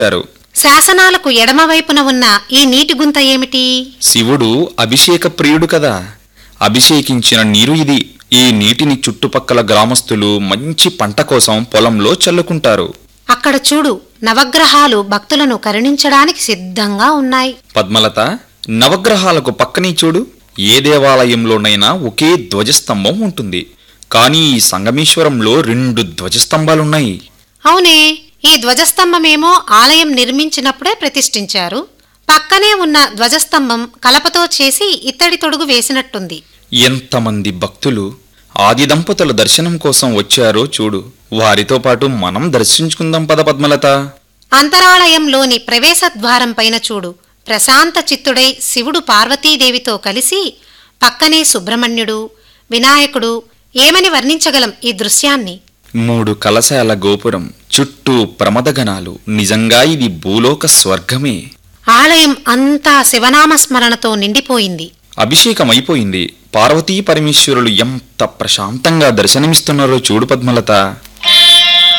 కట్టారు శాసనాలకు ఎడమవైపున ఉన్న ఈ నీటి గుంత ఏమిటి శివుడు అభిషేక ప్రియుడు కదా అభిషేకించిన నీరు ఇది ఈ నీటిని చుట్టుపక్కల గ్రామస్తులు మంచి పంట కోసం పొలంలో చల్లుకుంటారు అక్కడ చూడు నవగ్రహాలు భక్తులను కరుణించడానికి సిద్ధంగా ఉన్నాయి పద్మలత నవగ్రహాలకు పక్కనే చూడు ఏ దేవాలయంలోనైనా ఒకే ధ్వజస్తంభం ఉంటుంది కానీ ఈ సంగమేశ్వరంలో రెండు ధ్వజస్తంభాలున్నాయి అవునే ఈ ధ్వజస్తంభమేమో ఆలయం నిర్మించినప్పుడే ప్రతిష్ఠించారు పక్కనే ఉన్న ధ్వజస్తంభం కలపతో చేసి ఇత్తడి తొడుగు వేసినట్టుంది ఎంతమంది భక్తులు ఆది దంపతుల దర్శనం కోసం వచ్చారో చూడు వారితో పాటు మనం దర్శించుకుందాం పద పద్మలత అంతరాలయంలోని ప్రవేశ ద్వారం పైన చూడు ప్రశాంత చిత్తుడై శివుడు పార్వతీదేవితో కలిసి పక్కనే సుబ్రహ్మణ్యుడు వినాయకుడు ఏమని వర్ణించగలం ఈ దృశ్యాన్ని మూడు కలశాల గోపురం చుట్టూ ప్రమదగణాలు నిజంగా ఇది భూలోక స్వర్గమే ఆలయం అంతా శివనామస్మరణతో నిండిపోయింది అభిషేకం అయిపోయింది పార్వతీ పరమేశ్వరులు ఎంత ప్రశాంతంగా దర్శనమిస్తున్నారో చూడు పద్మలత